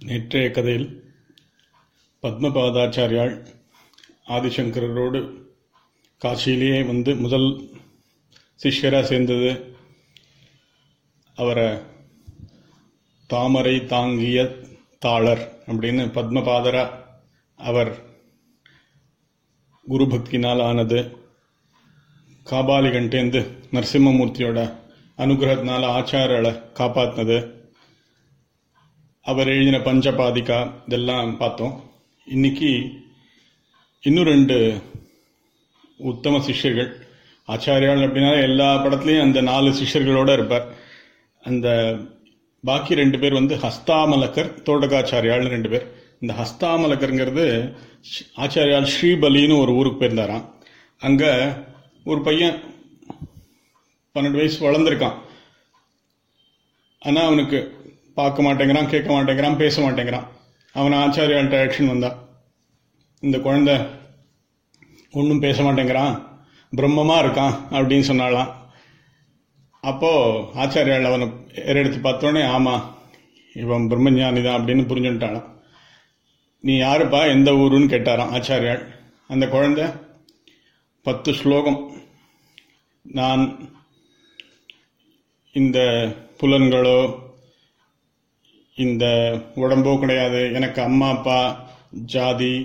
நேற்றைய கதையில் பத்மபாதாச்சாரியால் ஆதிசங்கரரோடு காசியிலேயே வந்து முதல் சிஷ்யராக சேர்ந்தது அவரை தாமரை தாங்கிய தாளர் அப்படின்னு பத்மபாதரா அவர் குரு பக்தினால் ஆனது காபாலிகண்டேந்து நரசிம்மமூர்த்தியோட அனுகிரகத்தினால ஆச்சாரலை காப்பாத்தினது அவர் எழுதின பஞ்சபாதிகா இதெல்லாம் பார்த்தோம் இன்னைக்கு இன்னும் ரெண்டு உத்தம சிஷ்யர்கள் ஆச்சாரியால் அப்படின்னா எல்லா படத்துலையும் அந்த நாலு சிஷ்யர்களோட இருப்பார் அந்த பாக்கி ரெண்டு பேர் வந்து ஹஸ்தாமலக்கர் தோடகாச்சாரியாள்னு ரெண்டு பேர் இந்த ஹஸ்தாமலக்கருங்கிறது ஆச்சாரியால் ஸ்ரீபலின்னு ஒரு ஊருக்கு போயிருந்தாராம் அங்கே ஒரு பையன் பன்னெண்டு வயசு வளர்ந்துருக்கான் ஆனால் அவனுக்கு பார்க்க மாட்டேங்கிறான் கேட்க மாட்டேங்கிறான் பேச மாட்டேங்கிறான் அவன் ஆச்சாரியால்கிட்ட ஆக்ஷன் வந்தான் இந்த குழந்தை ஒன்றும் பேச மாட்டேங்கிறான் பிரம்மமாக இருக்கான் அப்படின்னு சொன்னாலாம் அப்போது ஆச்சாரியால் அவனை ஏறெடுத்து பார்த்தோன்னே ஆமாம் இவன் பிரம்மஞானி தான் அப்படின்னு புரிஞ்சுட்டானான் நீ யாருப்பா எந்த ஊருன்னு கேட்டாராம் ஆச்சாரியால் அந்த குழந்தை பத்து ஸ்லோகம் நான் இந்த புலன்களோ இந்த உடம்போ கிடையாது எனக்கு அம்மா அப்பா ஜாதி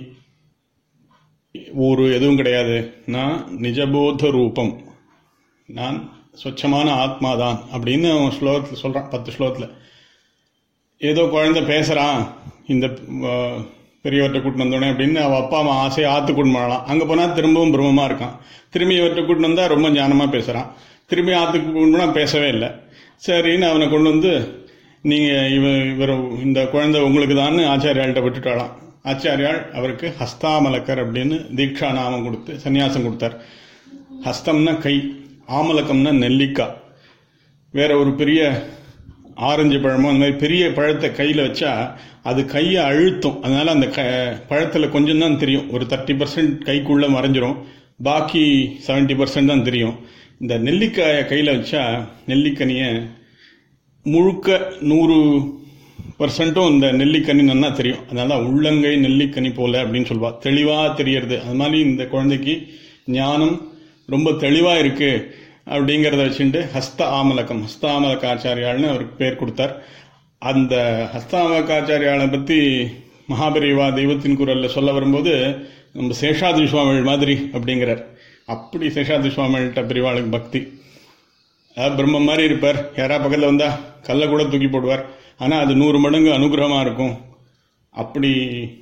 ஊரு எதுவும் கிடையாது நான் நிஜபோத ரூபம் நான் ஸ்வச்சமான ஆத்மா தான் அப்படின்னு அவன் ஸ்லோகத்தில் சொல்கிறான் பத்து ஸ்லோகத்தில் ஏதோ குழந்தை பேசுகிறான் இந்த பெரியவர்கிட்ட கூட்டின்னு வந்தோடனே அப்படின்னு அவள் அப்பா அம்மா ஆசையை ஆற்று கூட்டு பண்ணலாம் அங்கே போனால் திரும்பவும் பிரம்மமாக இருக்கான் திரும்பி இவர்கிட்ட கூட்டின்னு வந்தால் ரொம்ப ஞானமாக பேசுகிறான் திரும்பி ஆற்றுக்கு கூட்டு போனால் பேசவே இல்லை சரின்னு அவனை கொண்டு வந்து நீங்கள் இவ இவர் இந்த குழந்தை உங்களுக்கு தான் ஆச்சாரியாள்கிட்ட விட்டுட்டாலாம் ஆச்சாரியால் அவருக்கு ஹஸ்தாமலக்கர் அப்படின்னு தீட்சா நாமம் கொடுத்து சன்னியாசம் கொடுத்தார் ஹஸ்தம்னா கை ஆமலக்கம்னா நெல்லிக்காய் வேற ஒரு பெரிய ஆரஞ்சு பழமோ அந்த மாதிரி பெரிய பழத்தை கையில் வச்சா அது கையை அழுத்தும் அதனால அந்த க பழத்தில் கொஞ்சம் தான் தெரியும் ஒரு தேர்ட்டி பர்சன்ட் கைக்குள்ளே மறைஞ்சிரும் பாக்கி செவன்ட்டி பர்சன்ட் தான் தெரியும் இந்த நெல்லிக்காயை கையில் வச்சா நெல்லிக்கனியை முழுக்க நூறு பர்சன்ட்டும் இந்த நெல்லிக்கனி நல்லா தெரியும் அதனால உள்ளங்கை நெல்லிக்கனி போல அப்படின்னு சொல்லுவா தெளிவாக தெரியறது அது மாதிரி இந்த குழந்தைக்கு ஞானம் ரொம்ப தெளிவாக இருக்கு அப்படிங்கிறத வச்சுட்டு ஹஸ்த ஆமலக்கம் ஹஸ்த ஆமலக்காச்சாரியாள்னு அவருக்கு பேர் கொடுத்தார் அந்த ஹஸ்தாமலக்காச்சாரியாளை பற்றி மகாபரிவா தெய்வத்தின் குரலில் சொல்ல வரும்போது நம்ம சேஷாதி சுவாமிகள் மாதிரி அப்படிங்கிறார் அப்படி சேஷாதி சுவாமிகள்கிட்ட பிரிவாளுக்கு பக்தி அதாவது பிரம்மம் மாதிரி இருப்பார் யாரா பக்கத்தில் வந்தா கல்லை கூட தூக்கி போடுவார் ஆனால் அது நூறு மடங்கு அனுகிரகமாக இருக்கும் அப்படி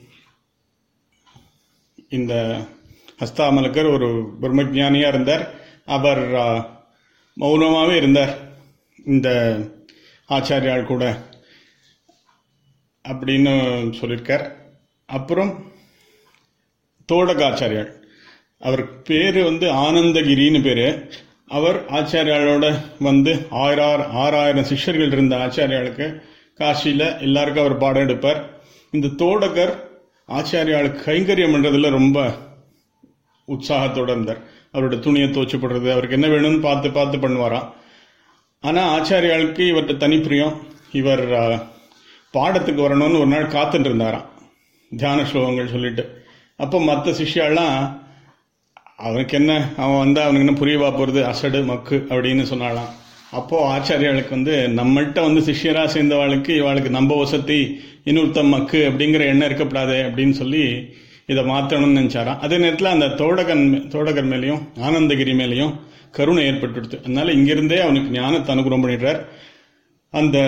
இந்த ஹஸ்தாமலக்கர் ஒரு பிரம்மஜானியாக இருந்தார் அவர் மௌனமாகவே இருந்தார் இந்த ஆச்சாரியால் கூட அப்படின்னு சொல்லியிருக்கார் அப்புறம் தோடகாச்சாரியால் அவர் பேர் வந்து ஆனந்தகிரின்னு பேர் அவர் ஆச்சாரியாளோட வந்து ஆயிரம் ஆறாயிரம் சிஷ்யர்கள் இருந்த ஆச்சாரியாளுக்கு காசியில் எல்லாருக்கும் அவர் பாடம் எடுப்பார் இந்த தோடகர் ஆச்சாரியாளுக்கு கைங்கரியம் பண்ணுறதுல ரொம்ப உற்சாகத்தோடு இருந்தார் அவரோட துணியை துவச்சு போடுறது அவருக்கு என்ன வேணும்னு பார்த்து பார்த்து பண்ணுவாராம் ஆனால் ஆச்சாரியாளுக்கு இவர்கிட்ட தனிப்பிரியம் இவர் பாடத்துக்கு வரணும்னு ஒரு நாள் காத்துட்டு இருந்தாராம் தியான ஸ்லோகங்கள் சொல்லிட்டு அப்போ மற்ற சிஷ்யாலாம் அவனுக்கு என்ன அவன் வந்தா அவனுக்கு என்ன புரியவா போறது அசடு மக்கு அப்படின்னு சொன்னாலாம் அப்போ ஆச்சாரியாளுக்கு வந்து நம்மள்கிட்ட வந்து சிஷ்யரா சேர்ந்தவாளுக்கு இவாளுக்கு நம்ப வசதி இன்னொருத்தம் மக்கு அப்படிங்கிற எண்ணம் இருக்கப்படாதே அப்படின்னு சொல்லி இதை மாற்றணும்னு நினைச்சாராம் அதே நேரத்தில் அந்த தோடகன் தோடகர் மேலேயும் ஆனந்தகிரி மேலேயும் கருணை ஏற்பட்டுடுது அதனால இங்கிருந்தே அவனுக்கு ஞானத்தை அனுகிரகம் பண்ணிடுறார் அந்த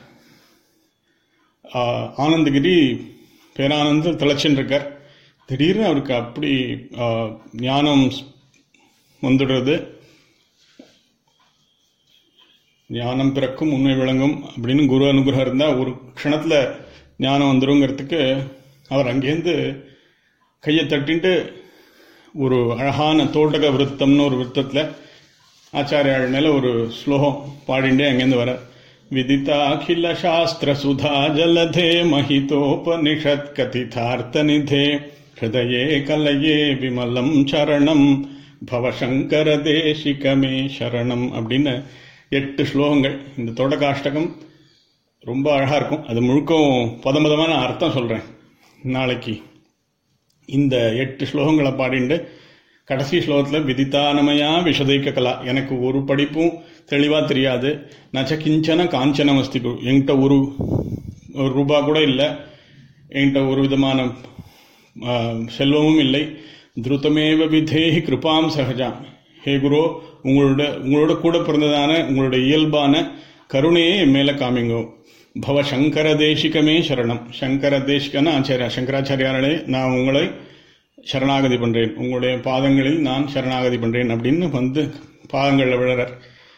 ஆனந்தகிரி பேரானந்த திளைச்சின்னு இருக்கார் திடீர்னு அவருக்கு அப்படி ஞானம் வந்துடுறது ஞானம் பிறக்கும் உண்மை விளங்கும் அப்படின்னு குரு அனுகிரகம் இருந்தால் ஒரு க்ஷணத்தில் ஞானம் வந்துருங்கிறதுக்கு அவர் அங்கேருந்து கையை தட்டின்ட்டு ஒரு அழகான தோட்டக விருத்தம்னு ஒரு விருத்தத்தில் ஆச்சாரியாள் மேலே ஒரு ஸ்லோகம் பாடிண்டே அங்கேருந்து வர விதிதாகில சாஸ்திர சுதா ஜலதே மஹிதோபனிஷத் கதிதார்த்த நிதே ஹிருதயே கலையே விமலம் சரணம் பவசங்கர தேசிகமே சரணம் அப்படின்னு எட்டு ஸ்லோகங்கள் இந்த தொடகாஷ்டகம் ரொம்ப அழகாக இருக்கும் அது முழுக்கும் பதமதமான அர்த்தம் சொல்கிறேன் நாளைக்கு இந்த எட்டு ஸ்லோகங்களை பாடிண்டு கடைசி ஸ்லோகத்தில் விதித்தானமையா விஷதைக்க கலா எனக்கு ஒரு படிப்பும் தெளிவாக தெரியாது நச்ச கிஞ்சன காஞ்சன மஸ்திகு என்கிட்ட ஒரு ஒரு ரூபா கூட இல்லை என்கிட்ட ஒரு விதமான ஆ, செல்வமும் இல்லை திருத்தமேவ விதேஹி கிருபாம் சகஜாம் ஹே குரு உங்களோட உங்களோட கூட பிறந்ததான உங்களுடைய இயல்பான கருணையை என் மேல காமிங்கோ பவ சங்கர தேசிகமே சரணம் சங்கர தேசிகன ஆச்சாரியா சங்கராச்சாரியாரே நான் உங்களை சரணாகதி பண்றேன் உங்களுடைய பாதங்களில் நான் சரணாகதி பண்றேன் அப்படின்னு வந்து பாதங்களில் விழறார்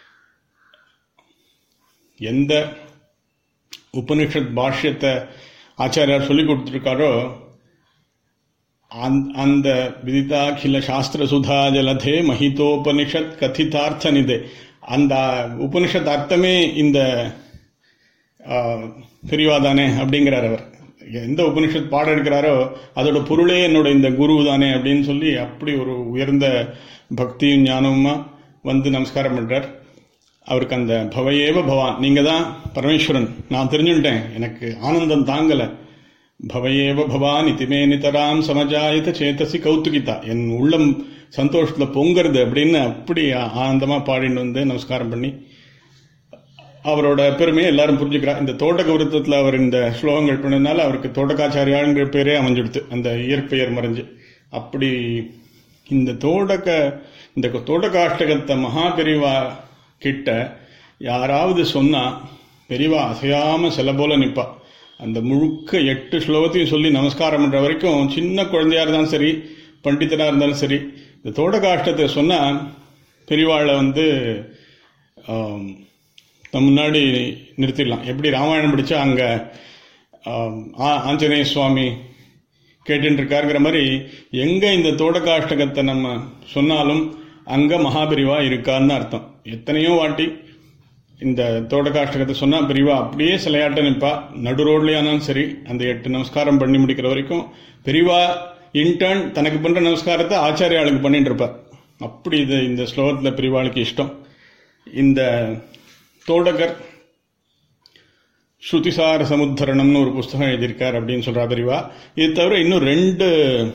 எந்த உபனிஷத் பாஷ்யத்தை ஆச்சாரியார் சொல்லி கொடுத்துருக்காரோ அந்த- அந்த விதிதாகில சாஸ்திர சுதா ஜலதே மஹிதோபனிஷத் கதிதார்த்த நிதே அந்த உபனிஷத் அர்த்தமே இந்த ஆ, பெரியவா தானே அப்படிங்கிறார் அவர் எந்த உபனிஷத் பாடம் எடுக்கிறாரோ அதோட பொருளே என்னோட இந்த குரு தானே அப்படின்னு சொல்லி அப்படி ஒரு உயர்ந்த பக்தியும் ஞானமுமா வந்து நமஸ்காரம் பண்றார் அவருக்கு அந்த பவையேவ பவான் நீங்க தான் பரமேஸ்வரன் நான் தெரிஞ்சுட்டேன் எனக்கு ஆனந்தம் தாங்கல பவையேவ பவான் இதிமே நிதராம் சமஜாயத சேதசி கௌத்துகிதா என் உள்ளம் சந்தோஷத்துல பொங்குறது அப்படின்னு அப்படி ஆனந்தமா பாடிட்டு வந்து நமஸ்காரம் பண்ணி அவரோட பெருமையை எல்லாரும் புரிஞ்சுக்கிறா இந்த தோட்டக விருத்தத்தில் அவர் இந்த ஸ்லோகங்கள் பண்ணதுனால அவருக்கு தோட்டக்காச்சாரியாங்கிற பேரே அமைஞ்சிடுது அந்த இயற்பெயர் மறைஞ்சு அப்படி இந்த தோட்டக்க இந்த தோட்டகாஷ்டகத்தை மகா பெரிவா கிட்ட யாராவது சொன்னா பெரியவா அசையாம சில போல நிப்பா அந்த முழுக்க எட்டு ஸ்லோகத்தையும் சொல்லி நமஸ்காரம் பண்ற வரைக்கும் சின்ன குழந்தையா இருந்தாலும் சரி பண்டிதனா இருந்தாலும் சரி இந்த தோட்டகாஷ்டத்தை சொன்னா பெரியவாளை வந்து ஆம், நம்ம முன்னாடி நிறுத்திடலாம் எப்படி ராமாயணம் படிச்சா அங்க ஆம், ஆ- ஆஞ்சநேய சுவாமி கேட்டுட்டு இருக்காருங்கிற மாதிரி எங்க இந்த தோடகாஷ்டகத்தை நம்ம சொன்னாலும் அங்க மகாபிரிவா இருக்கான்னு அர்த்தம் எத்தனையோ வாட்டி இந்த தோடகாஷ்டகத்தை சொன்னா பிரிவா அப்படியே சிலையாட்ட நிற்பா நடு ரோட்லயானாலும் சரி அந்த எட்டு நமஸ்காரம் பண்ணி முடிக்கிற வரைக்கும் பெரியவா இன்டர்ன் தனக்கு பண்ற நமஸ்காரத்தை ஆச்சாரியாளுக்கு பண்ணிட்டு இருப்பார் அப்படி இது இந்த ஸ்லோகத்துல பெரியவாளுக்கு இஷ்டம் இந்த தோடகர் ஸ்ருதிசார சமுத்தரணம்னு ஒரு புஸ்தகம் எழுதியிருக்கார் அப்படின்னு சொல்றா பெரியவா இது தவிர இன்னும் ரெண்டு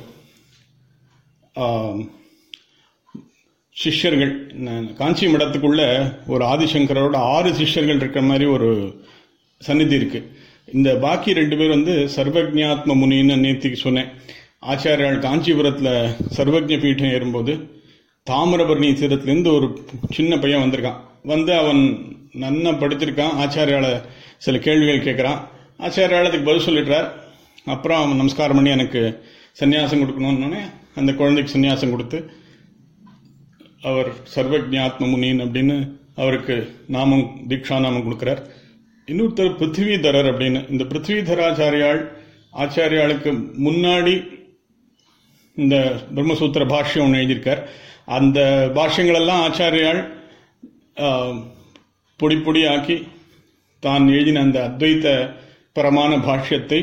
ஆம், சிஷ்யர்கள் ந- காஞ்சி மடத்துக்குள்ள ஒரு ஆதிசங்கரோட ஆறு சிஷ்யர்கள் இருக்கிற மாதிரி ஒரு சந்நிதி இருக்கு இந்த பாக்கி ரெண்டு பேர் வந்து சர்வஜாத்ம முனின்னு நேத்திக்கு சொன்னேன் ஆச்சாரியால் காஞ்சிபுரத்துல சர்வஜ பீடம் ஏறும்போது தாமிரபரணி தீரத்திலிருந்து ஒரு சின்ன பையன் வந்திருக்கான் வந்து அவன் நன்னா படிச்சிருக்கான் ஆச்சாரியால சில கேள்விகள் கேட்கறான் ஆச்சாரியால் அதுக்கு பதில் சொல்லிடுறார் அப்புறம் அவன் நமஸ்காரம் பண்ணி எனக்கு சன்னியாசம் கொடுக்கணும்னு அந்த குழந்தைக்கு சன்னியாசம் கொடுத்து அவர் சர்வஜாத்ம முனின் அப்படின்னு அவருக்கு நாமம் தீக்ஷா நாமம் கொடுக்கிறார் இன்னொருத்தர் பிருத்திவிதரர் அப்படின்னு இந்த பிருத்திவிதராச்சாரியாள் ஆச்சாரியாளுக்கு முன்னாடி இந்த பிரம்மசூத்திர பாஷ்யம் ஒன்று எழுதியிருக்கார் அந்த பாஷ்யங்களெல்லாம் ஆச்சாரியாள் ஆஹ், பொடி பொடி ஆக்கி தான் எழுதின அந்த அத்வைத பரமான பாஷ்யத்தை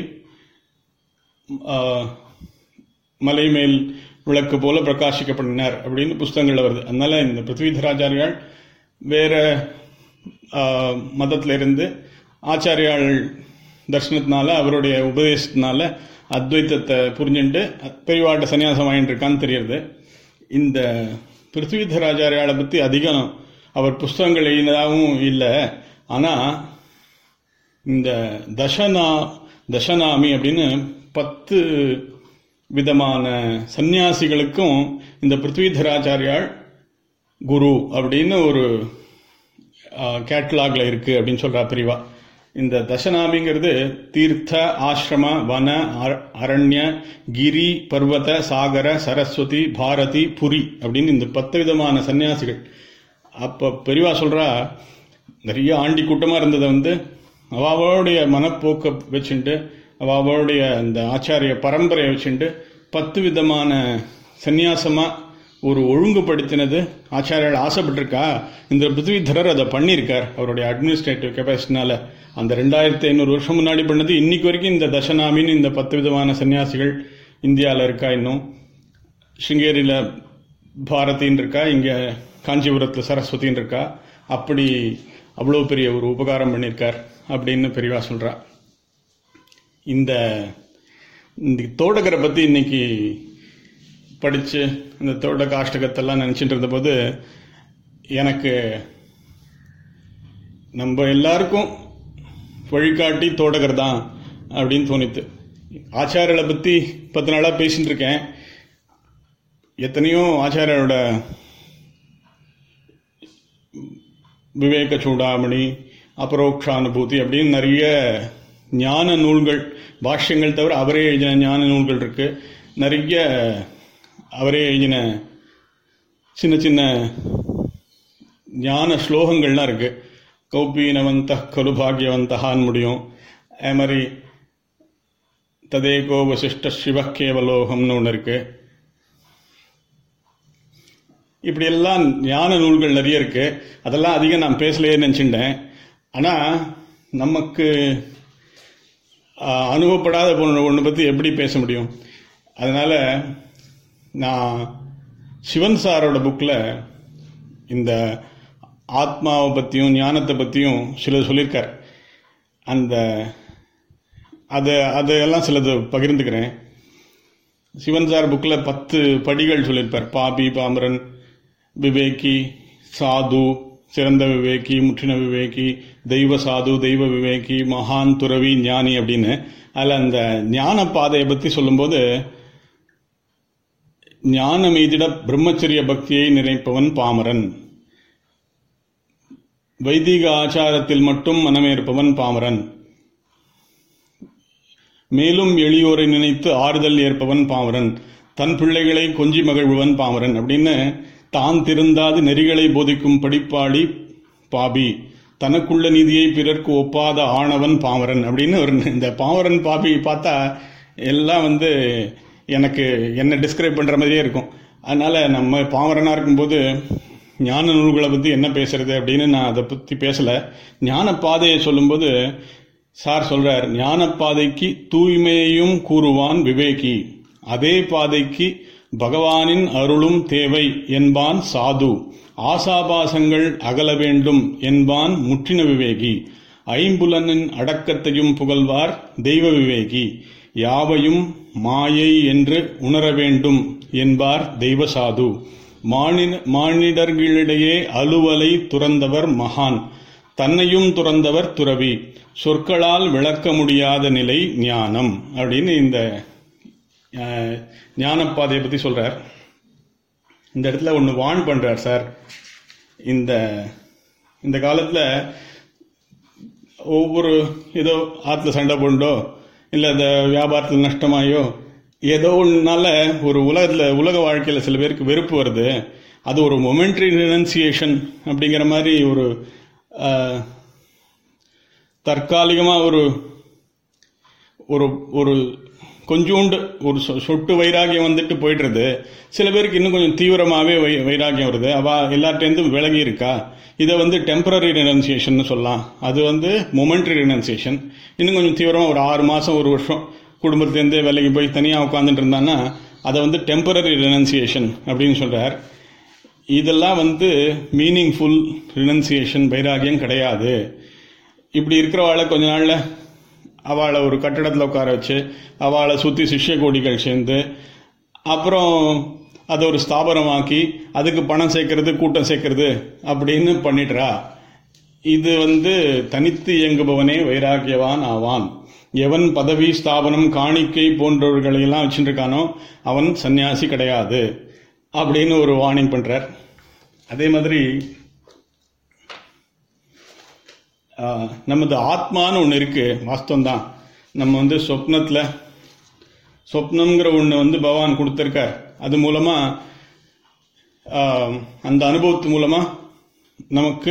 ஆஹ், மலை மேல் விளக்கு போல பிரகாசிக்கப்படினார் அப்படின்னு புஸ்தகங்கள்ல வருது அதனால இந்த பிருத்விதராச்சாரியால் வேற ஆஹ், மதத்துல இருந்து ஆச்சாரியால் தர்சனத்தினால அவருடைய உபதேசத்தினால அத்வைத்தத்தை புரிஞ்சுட்டு பெரியவாட்ட சன்னியாசம் வாங்கிட்டு இருக்கான்னு தெரியுது இந்த பிருத்விதராச்சாரியாலை பத்தி அதிகம் அவர் புஸ்தகங்கள் எழுதினதாகவும் இல்லை ஆனா இந்த தசனா தசநாமி அப்படின்னு பத்து விதமான சந்நியாசிகளுக்கும் இந்த பிருத்விதராச்சாரியால் குரு அப்படின்னு ஒரு கேட்டலாக்ல இருக்கு அப்படின்னு சொல்றா பிரிவா இந்த தசநாமிங்கிறது தீர்த்த ஆசிரம வன அர- அரண்ய கிரி பர்வத சாகர சரஸ்வதி பாரதி புரி அப்படின்னு இந்த பத்து விதமான சன்னியாசிகள் அப்ப பெரியவா சொல்றா நிறைய ஆண்டி கூட்டமா இருந்ததை வந்து அவாவோடைய மனப்போக்க வச்சுட்டு அவாவோடைய அந்த ஆச்சாரிய பரம்பரையை வச்சுட்டு பத்து விதமான சந்நியாசமா ஒரு ஒழுங்குபடுத்தினது ஆச்சாரியால் ஆசைப்பட்டிருக்கா இந்த பிருத்விதரர் அதை பண்ணியிருக்கார் அவருடைய அட்மினிஸ்ட்ரேட்டிவ் கெப்பாசிட்டினால அந்த ரெண்டாயிரத்தி ஐநூறு வருஷம் முன்னாடி பண்ணது இன்னைக்கு வரைக்கும் இந்த தசநாமின்னு இந்த பத்து விதமான சன்னியாசிகள் இந்தியாவில் இருக்கா இன்னும் சிங்கேரியில் பாரதின்னு இருக்கா இங்கே காஞ்சிபுரத்தில் சரஸ்வதின்னு இருக்கா அப்படி அவ்வளோ பெரிய ஒரு உபகாரம் பண்ணியிருக்கார் அப்படின்னு பெரியவா சொல்றா இந்த இந்த தோடகரை பற்றி இன்னைக்கு படித்து இந்த தோட காஷ்டகத்தெல்லாம் நினச்சிட்டு இருந்தபோது எனக்கு நம்ம எல்லாருக்கும் வழிகாட்டி தோடகர் தான் அப்படின்னு தோணித்து ஆச்சாரியர்களை பற்றி பத்து நாளாக பேசிட்டு இருக்கேன் எத்தனையோ ஆச்சாரியரோட விவேக சூடாமணி அபரோக்ஷானுபூதி அப்படின்னு நிறைய ஞான நூல்கள் பாஷ்யங்கள் தவிர அவரே எழுதின ஞான நூல்கள் இருக்கு நிறைய அவரே எழுதின சின்ன சின்ன ஞான ஸ்லோகங்கள்லாம் இருக்கு கௌபீனவந்த கலு பாக்யவந்தகான்னு முடியும் அதே மாதிரி ததேகோ வசிஷ்ட சிவ கேவலோகம்னு ஒன்று இருக்கு இப்படி எல்லாம் ஞான நூல்கள் நிறைய இருக்கு அதெல்லாம் அதிகம் நான் பேசலையே நினச்சிட்டேன் ஆனால் நமக்கு ஆஹ், அனுபவப்படாத ஒன்று ஒன்று பற்றி எப்படி பேச முடியும் அதனால நான் சிவன் சாரோட புக்கில் இந்த ஆத்மாவை பற்றியும் ஞானத்தை பற்றியும் சிலது சொல்லியிருக்கார் அந்த அதை அதையெல்லாம் சிலது பகிர்ந்துக்கிறேன் சிவன் சார் புக்கில் பத்து படிகள் சொல்லியிருப்பார் பாபி பாமரன் விவேகி சாது சிறந்த விவேகி முற்றின விவேகி தெய்வ சாது தெய்வ விவேகி மகான் துறவி ஞானி அப்படின்னு அதில் அந்த ஞான பாதையை பற்றி சொல்லும்போது ஞானம் எய்திட பிரம்மச்சரிய பக்தியை நினைப்பவன் பாமரன் வைதிக ஆச்சாரத்தில் மட்டும் மனமேற்பவன் பாமரன் மேலும் எளியோரை நினைத்து ஆறுதல் ஏற்பவன் பாமரன் தன் பிள்ளைகளை கொஞ்சி மகிழ்வன் பாமரன் அப்படின்னு தான் திருந்தாது நெறிகளை போதிக்கும் படிப்பாளி பாபி தனக்குள்ள நீதியை பிறர்க்கு ஒப்பாத ஆணவன் பாமரன் அப்படின்னு ஒரு இந்த பாமரன் பாபி பார்த்தா எல்லாம் வந்து எனக்கு என்ன டிஸ்கிரைப் பண்ற மாதிரியே இருக்கும் அதனால நம்ம பாமரனா இருக்கும்போது ஞான நூல்களை பத்தி என்ன பேசுறது அப்படின்னு நான் அதை பத்தி பேசல ஞான பாதையை சொல்லும்போது சார் சொல்றார் ஞான பாதைக்கு தூய்மையையும் கூறுவான் விவேகி அதே பாதைக்கு பகவானின் அருளும் தேவை என்பான் சாது ஆசாபாசங்கள் அகல வேண்டும் என்பான் முற்றின விவேகி ஐம்புலனின் அடக்கத்தையும் புகழ்வார் தெய்வ விவேகி யாவையும் மாயை என்று உணர வேண்டும் என்பார் தெய்வ சாது மானிட மானிடர்களிடையே அலுவலை துறந்தவர் மகான் தன்னையும் துறந்தவர் துறவி சொற்களால் விளக்க முடியாத நிலை ஞானம் அப்படின்னு இந்த அஹ், ஞானப்பாதையை பத்தி சொல்றார் இந்த இடத்துல ஒன்று வான் பண்றார் சார் இந்த இந்த காலத்துல ஒவ்வொரு ஏதோ ஆத்துல சண்டை போண்டோ இல்லை இந்த வியாபாரத்தில் நஷ்டமாயோ ஏதோ ஒன்றுனால ஒரு உலகத்தில் உலக வாழ்க்கையில் சில பேருக்கு வெறுப்பு வருது அது ஒரு மொமெண்ட்ரி ரினன்சியேஷன் அப்படிங்கிற மாதிரி ஒரு ஆஹ், தற்காலிகமாக ஒரு ஒரு ஒரு கொஞ்சோண்டு ஒரு சொ- சொட்டு வைராகியம் வந்துட்டு போயிடுறது சில பேருக்கு இன்னும் கொஞ்சம் தீவிரமாகவே வை வைராகியம் வருது அவ எல்லார்ட்டேருந்தும் விலகி இருக்கா இதை வந்து டெம்பரரி ரினன்சியேஷன் சொல்லலாம் அது வந்து மொமெண்ட்ரி ரினன்சியேஷன் இன்னும் கொஞ்சம் தீவிரமாக ஒரு ஆறு மாதம் ஒரு வருஷம் குடும்பத்துலேருந்து வேலைக்கு போய் தனியாக உட்காந்துட்டு இருந்தான்னா அதை வந்து டெம்பரரி ரினன்சியேஷன் அப்படின்னு சொல்றார் இதெல்லாம் வந்து மீனிங்ஃபுல் ரினன்சியேஷன் வைராகியம் கிடையாது இப்படி இருக்கிறவாளை கொஞ்ச நாள்ல அவளை ஒரு கட்டடத்தில் உட்கார வச்சு அவளை சுற்றி சிஷ்ய கோடிகள் சேர்ந்து அப்புறம் அதை ஒரு ஸ்தாபனமாக்கி அதுக்கு பணம் சேர்க்கறது கூட்டம் சேர்க்கறது அப்படின்னு பண்ணிடுறா இது வந்து தனித்து இயங்குபவனே வைராகியவான் ஆவான் எவன் பதவி ஸ்தாபனம் காணிக்கை போன்றவர்களையெல்லாம் வச்சுட்டு இருக்கானோ அவன் சன்னியாசி கிடையாது அப்படின்னு ஒரு வார்னிங் பண்றார் அதே மாதிரி ஆஹ், நமது ஆத்மான்னு ஒன்று இருக்கு வாஸ்தவம் தான் நம்ம வந்து சொப்னத்தில் சொப்னம்ங்கிற ஒன்று வந்து பகவான் கொடுத்துருக்கார் அது மூலமா ஆஹ், அந்த அனுபவத்து மூலமா நமக்கு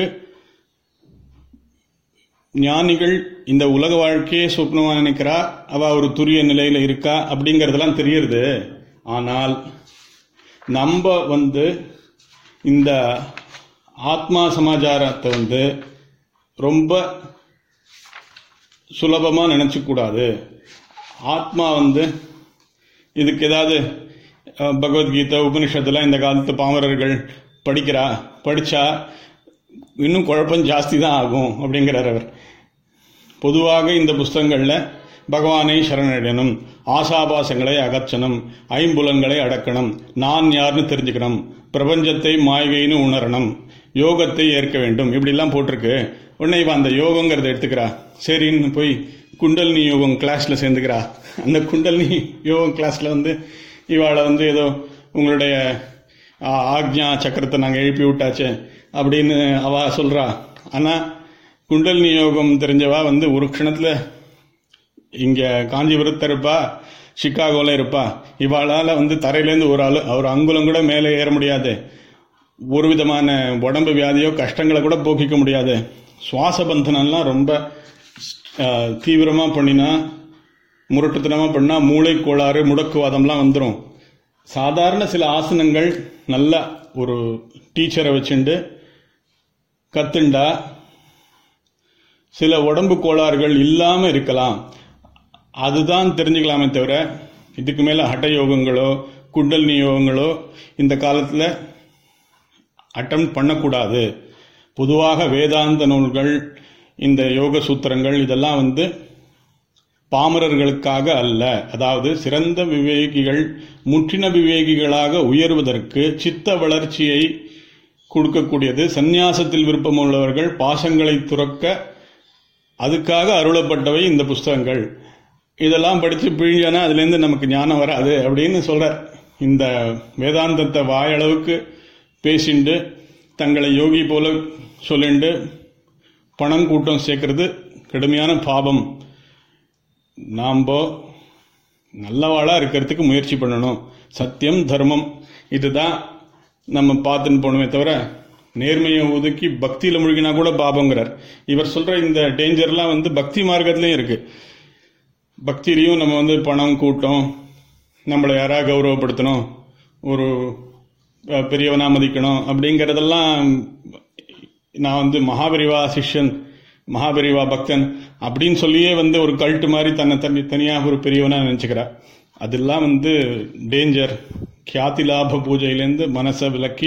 ஞானிகள் இந்த உலக வாழ்க்கையே சொப்னமா நினைக்கிறா அவ ஒரு துரிய நிலையில இருக்கா அப்படிங்கறதெல்லாம் தெரியுது ஆனால் நம்ம வந்து இந்த ஆத்மா சமாச்சாரத்தை வந்து ரொம்ப சுலபமா நினைச்சுக்க கூடாது ஆத்மா வந்து இதுக்கு ஏதாவது அஹ், பகவத்கீதை உபனிஷத்துலாம் இந்த காலத்து பாமரர்கள் படிக்கிறா படிச்சா இன்னும் குழப்பம் ஜாஸ்தி தான் ஆகும் அப்படிங்கிறார் அவர் பொதுவாக இந்த புஸ்தகங்களில் பகவானை சரணடையணும் ஆசாபாசங்களை அகற்றணும் ஐம்புலன்களை அடக்கணும் நான் யாருன்னு தெரிஞ்சுக்கணும் பிரபஞ்சத்தை மாய்கைன்னு உணரணும் யோகத்தை ஏற்க வேண்டும் இப்படிலாம் போட்டிருக்கு உடனே இவன் அந்த யோகங்கிறத எடுத்துக்கிறா சரின்னு போய் குண்டல்னி யோகம் கிளாஸில் சேர்ந்துக்கிறா அந்த குண்டல்னி யோகம் கிளாஸில் வந்து இவாளை வந்து ஏதோ உங்களுடைய ஆ, ஆக்ஞா சக்கரத்தை நாங்கள் எழுப்பி விட்டாச்சே அப்படின்னு அவ சொல்றா ஆனால் குண்டல்னி யோகம் தெரிஞ்சவா வந்து ஒரு க்ஷணத்தில் இங்க காஞ்சிபுரத்தில் இருப்பா சிக்காகோல இருப்பா இவாளால வந்து தரையிலேருந்து ஒரு ஆள் ஒரு அங்குலம் கூட மேலே ஏற முடியாது ஒரு விதமான உடம்பு வியாதியோ கஷ்டங்களை கூட போக்கிக்க முடியாது சுவாச பந்தனம்லாம் ரொம்ப அஹ், தீவிரமா பண்ணினா முரட்டுத்தனமா பண்ணா மூளை கோளாறு முடக்குவாதம்லாம் வந்துடும் சாதாரண சில ஆசனங்கள் நல்ல ஒரு டீச்சரை வச்சுண்டு கத்துண்டா சில உடம்பு கோளாறுகள் இல்லாம இருக்கலாம் அதுதான் தெரிஞ்சுக்கலாமே தவிர இதுக்கு மேல ஹட்ட யோகங்களோ குண்டலினி யோகங்களோ இந்த காலத்துல அட்டம் பண்ணக்கூடாது பொதுவாக வேதாந்த நூல்கள் இந்த யோக சூத்திரங்கள் இதெல்லாம் வந்து பாமரர்களுக்காக அல்ல அதாவது சிறந்த விவேகிகள் முற்றின விவேகிகளாக உயர்வதற்கு சித்த வளர்ச்சியை கொடுக்கக்கூடியது சந்நியாசத்தில் விருப்பமுள்ளவர்கள் பாசங்களை துறக்க அதுக்காக அருளப்பட்டவை இந்த புஸ்தகங்கள் இதெல்லாம் படித்து பிழிஞ்சானா அதுலேருந்து நமக்கு ஞானம் வராது அப்படின்னு சொல்றார் இந்த வேதாந்தத்தை வாயளவுக்கு பேசிண்டு தங்களை யோகி போல சொல்லிண்டு பணம் கூட்டம் சேர்க்கறது கடுமையான பாபம் நாம் நல்லவாளா இருக்கிறதுக்கு முயற்சி பண்ணணும் சத்தியம் தர்மம் இதுதான் நம்ம பார்த்துன்னு போகணுமே தவிர நேர்மையை ஒதுக்கி பக்தியில முழுகினா கூட பாபங்கிறார் இவர் சொல்ற இந்த டேஞ்சர்லாம் வந்து பக்தி மார்க்கத்திலையும் இருக்கு பக்தியிலையும் நம்ம வந்து பணம் கூட்டம் நம்மளை யாரா கௌரவப்படுத்தணும் ஒரு அஹ், பெரியவனா மதிக்கணும் அப்படிங்கறதெல்லாம் நான் வந்து மகாபரிவா சிஷ்யன் மகாபரிவா பக்தன் அப்படின்னு சொல்லியே வந்து ஒரு கல்ட்டு மாதிரி தன்னை தனி தனியாக ஒரு பெரியவனா நினைச்சுக்கிறா அதெல்லாம் வந்து டேஞ்சர் கியாதி லாப பூஜையிலேருந்து மனசை விலக்கி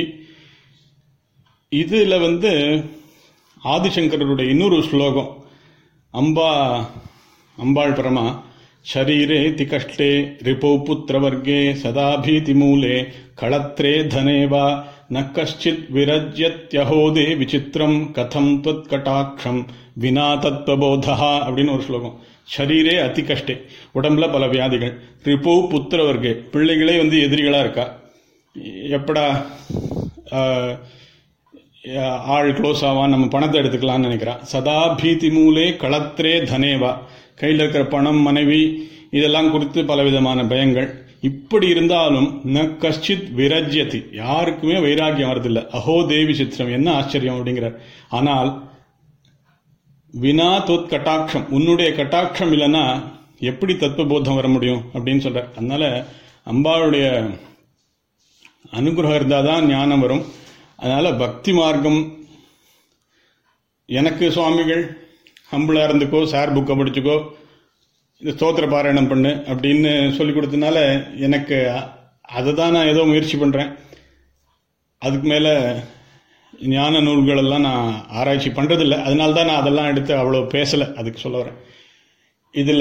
இதுல வந்து ஆதிசங்கரருடைய இன்னொரு ஸ்லோகம் அம்பா அம்பாள் பரமா ஷரீரே திகஷ்டே ரிபோ புத்திரவர்கே சதா பீதி மூலே களத்ரே தனே வா ந கஷ்டித் விரஜ்யத்யஹோதே விசித்திரம் கதம் துவத் கட்டாட்சம் வினா தத்வபோதா அப்படின்னு ஒரு ஸ்லோகம் ஷரீரே அதி கஷ்டே உடம்புல பல வியாதிகள் ரிபு புத்திரவர்கே பிள்ளைகளே வந்து எதிரிகளா இருக்கா எப்படா ஆஹ், ஆள் க்ளோஸ் ஆவான் நம்ம பணத்தை எடுத்துக்கலாம்னு நினைக்கிறான் சதா பீதி மூலே களத்ரே தனேவா கையில் இருக்கிற பணம் மனைவி இதெல்லாம் குறித்து பலவிதமான பயங்கள் இப்படி இருந்தாலும் ந கஷ்டித் விரஜ்யதி யாருக்குமே வைராக்கியம் வரதில்லை அஹோ தேவி சித்திரம் என்ன ஆச்சரியம் அப்படிங்கிறார் ஆனால் வினா தொத் கட்டாட்சம் உன்னுடைய கட்டாட்சம் இல்லைன்னா எப்படி தத்துவபோதம் வர முடியும் அப்படின்னு சொல்றார் அதனால அம்பாளுடைய அனுகிரகம் இருந்தால் தான் ஞானம் வரும் அதனால பக்தி மார்க்கம் எனக்கு சுவாமிகள் ஹம்பிளா இருந்துக்கோ சார் புக்கை படிச்சுக்கோ இந்த ஸ்தோத்திர பாராயணம் பண்ணு அப்படின்னு சொல்லி கொடுத்தனால எனக்கு அதை தான் நான் ஏதோ முயற்சி பண்றேன் அதுக்கு மேல ஞான நூல்கள் எல்லாம் நான் ஆராய்ச்சி பண்றதில்ல அதனால தான் நான் அதெல்லாம் எடுத்து அவ்வளோ பேசல அதுக்கு சொல்ல வரேன் இதுல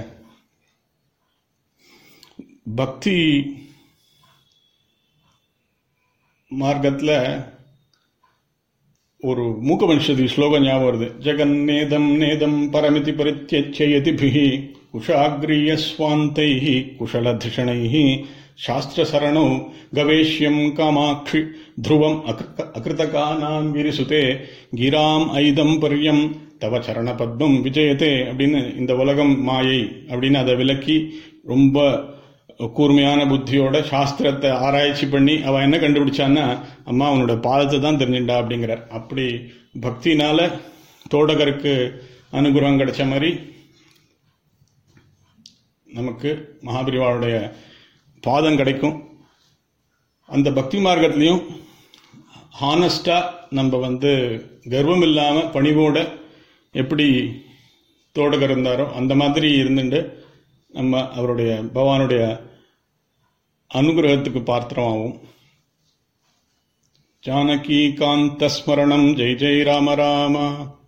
பக்தி மார்க்கத்துல ஒரு மூக்கவன்ஷதி ஸ்லோகம் ஞாபகம் வருது ஜெகன்னேதம் நேதம் பரமிதி பரித்தியச்சயதிபிஹி குஷாகிரிய ஸ்வாந்தைஹி குஷலதிஷணைஹி சாஸ்திரசரணோ கவேஷ்யம் காமாட்சி த்ருவம் அகிருத- அகிருதகானாம் விரிசுதே கிராம் ஐதம் பர்யம் தவ சரண பத்மம் விஜயதே அப்படின்னு இந்த உலகம் மாயை அப்படின்னு அதை விளக்கி ரொம்ப கூர்மையான புத்தியோட சாஸ்திரத்தை ஆராய்ச்சி பண்ணி அவ என்ன கண்டுபிடிச்சான்னா அம்மா அவனோட பாதத்தை தான் தெரிஞ்சுட்டா அப்படிங்கிறார் அப்படி பக்தினால தோடகருக்கு அனுகிரகம் கிடைச்ச மாதிரி நமக்கு மகாபிரிவாளுடைய பாதம் கிடைக்கும் அந்த பக்தி மார்க்கத்திலையும் ஹானஸ்டா நம்ம வந்து கர்வம் இல்லாம பணிவோட எப்படி தோடகர் இருந்தாரோ அந்த மாதிரி இருந்துட்டு நம்ம அவருடைய பகவானுடைய அனுகிரகத்துக்கு பாத்திரமாகும் जानकीकान्तस्मरणं जय जय राम राम